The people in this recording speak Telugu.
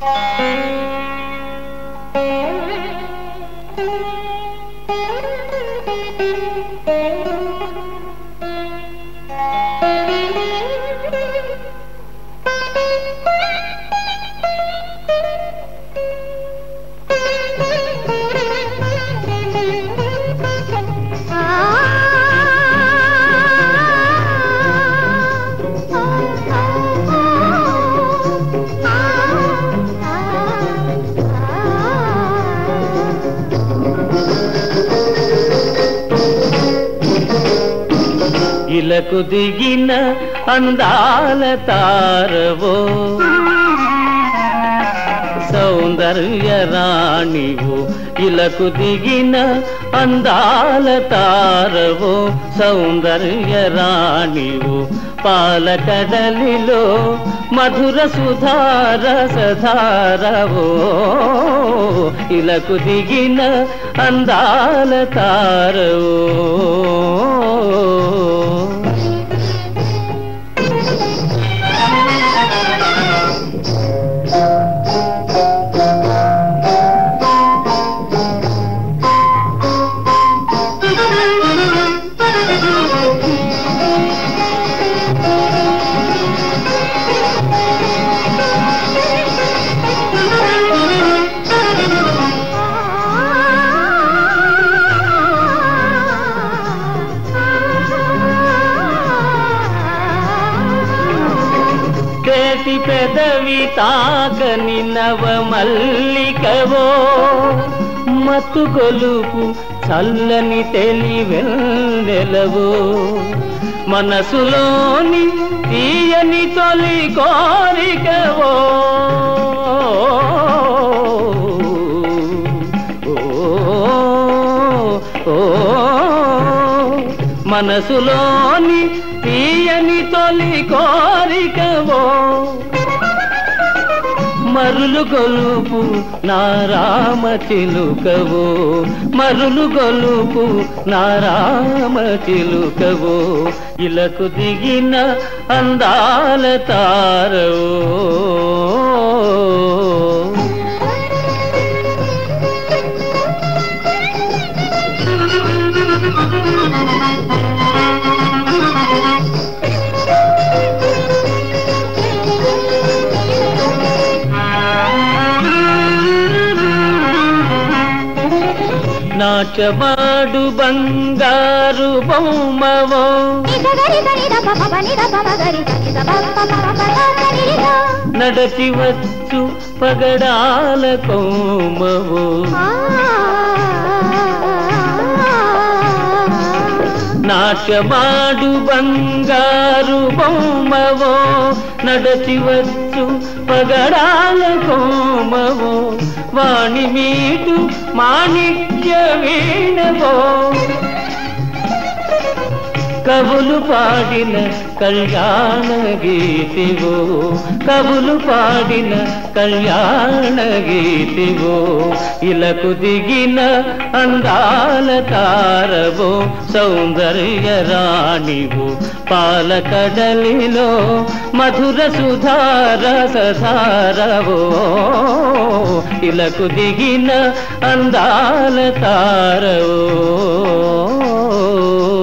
ఇలకు దిగిన అందాల తారవో సౌందర్య రాణివు ఇలకు దిగిన అందాల తారవో సౌందర్య రాణివు పాలకడలిలో మధుర సుధార సధారవో ఇలకు దిగిన అందాల తారవో కేటి పెదవి తాకని నవ మల్లికవో మత్తు గొలుపు చల్లని తెలివెల్లెలవో మనసులోని తీయని తొలి కోరికవో ఓ, ఓ, మనసులోని తీయని తొలి కోరికవో మరులు గొలుపు నారామ చిలుకవో మరులు గొలుపు నారామ చిలుకవో ఇలకు దిగిన అందాల తారవో నాచమాడు బంగారు బొమ్మవో నడచి వచ్చు పగడాల కోమవో నాట్యమాడు బంగారు బొమ్మవో నడచి వచ్చు పగడాల కోమవో వాణి మీటు మాణిక్య వీణవో కవులు పాడిన కళ్యాణ గీతివో కవులు పాడిన కళ్యాణ గీతివో ఇలకు దిగిన అందాల తారవో సౌందర్య రాణివు పాలకడలిలో మధుర సుధార సధారవో ఇలకు దిగిన అందాల తారవో